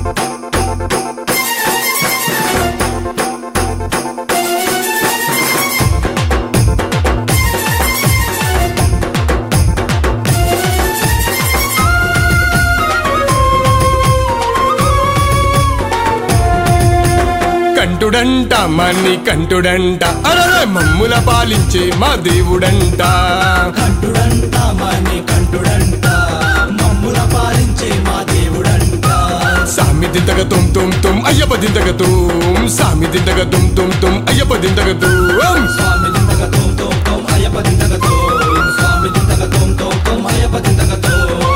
కంటుడంట మన్ని కంటుడంట అరరే మమ్ముల పాలించే మా దేవుడంట కంటుడంట మని కంటుడంట మమ్ముల పాలించే మా దేవుడంట సామి దింతగ తుమ్ తుమ్ తుమ్ అయ్యప్ప దింతగ తుమ్ సామి దింతగ తుమ్ తుమ్ తుమ్ అయ్యప్ప దింతగ తుమ్ స్వామి దింతక తోం తోం తోం అయ్యప్ప దింతక తోం స్వామి దింతక తోం తోం తోం అయ్యప్ప దింతక తోం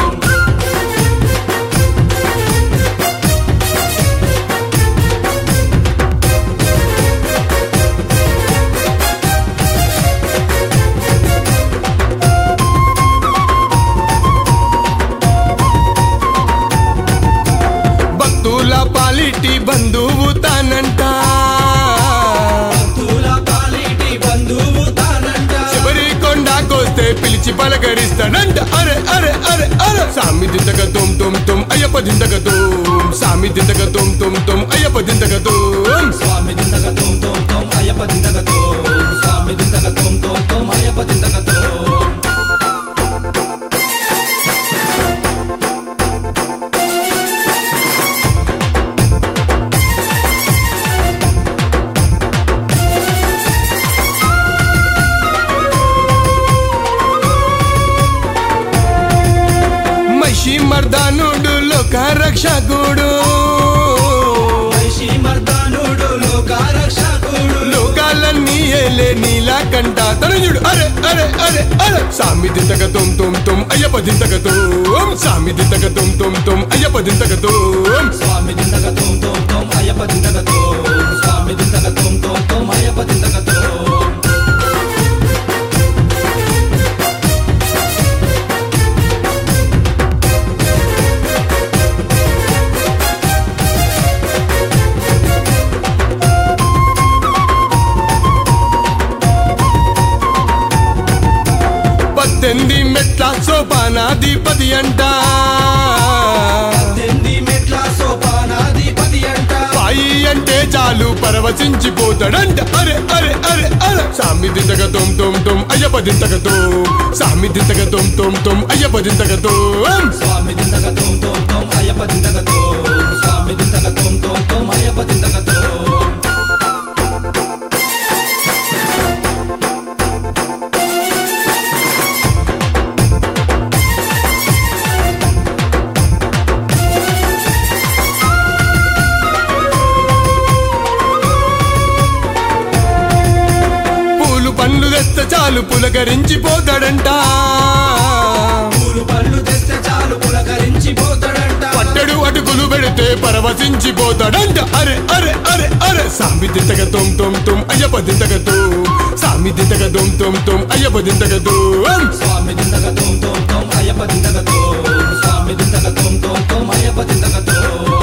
భక్తుల పాలిటి బంధువు తానంట తూల పాలిటి బంధువు తానంట శబరి కొండకొస్తే పిలిచి పలకరిస్తాడంట అరే అరే అరే అరే సామి దింతగ తుమ్ తుమ్ తుమ్ అయ్యప్ప దింతగ తుమ్ సామి దింతగ తుమ్ తుమ్ తుమ్ అయ్యప్ప దింతగ తుమ్ స్వామి దింతక తోం తోం తోం అయ్యప్ప దింతక తోం స్వామి దింతక తోం తోం తోం అయ్యప్ప దింతక తోం మహిషి మర్దానుడు లోక రక్షకుడు మహిషి మర్దానుడు లోకారక్షకుడు లోకాలన్నీ ఏలే నీలా కంట తనయుడు అరే అరే అరే అరే సామి దింతగ తుమ్ తుమ్ తుమ్ అయ్యప్ప దింతగ తుమ్ సామి దింతగ తుమ్ తుమ్ తుమ్ అయ్యప్ప దింతగ తుమ్ స్వామి దింతక తోం తోం తోం అయ్యప్ప దింతక తోం స్వామి దింతక తోం తోం తోం అయ్యప్ప దింతక తోం పద్దెనిమిది మెట్ల సోపానాధిపతి అంట పద్దెనిమిది మెట్ల సోపానాధిపతి అంట పాయి అంటే చాలు పరవశించిపోతాడంట అరే అరే అరే అరే సామి దింతగ తుమ్ తుమ్ తుమ్ అయ్యప్ప దింతగ తుమ్ సామి దింతగ తుమ్ తుమ్ తుమ్ అయ్యప్ప దింతగ తుమ్ స్వామి దింతక తోం తోం తోం అయ్యప్ప దింతక తోం స్వామి దింతక తోం తోం తోం అయ్యప్ప దింతక తోం పూలు పండ్లు తెస్తే చాలు పులకరించిపోతాడంట పూలు పళ్ళు తెస్తే చాలు పులకరించిపోతాడంట పట్టడు అటుకులు పెడితే పరవశించిపోతాడంట అరే అరే అరే అరే సామి దింతగ తుమ్ తుమ్ తుమ్ అయ్యప్ప దింతగ తుమ్ సామి దింతగ తుమ్ తుమ్ తుమ్ అయ్యప్ప దింతగ తుమ్ స్వామి దింతక తోం తోం తోం అయ్యప్ప దింతక తోం స్వామి దింతక తోం తోం తోం అయ్యప్ప దింతక తోం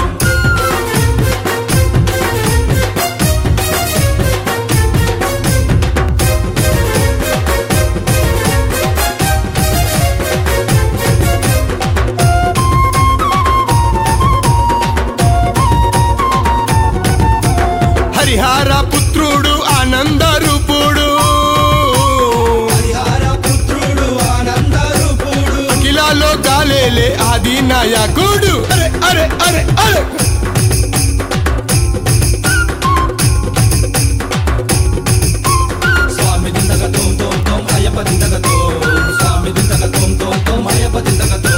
హరిహార పుత్రుడు ఆనంద రూపుడు హరిహర పుత్రుడు ఆనంద రూపుడు అఖిలాలో కాలేలే ఆది నాయకుడు అరే అరే అరే అరే స్వామి దింతక తోం తోం తోం అయ్యప్ప దింతక తోం స్వామి దింతక తోం తోం తోం అయ్యప్ప దింతక తోం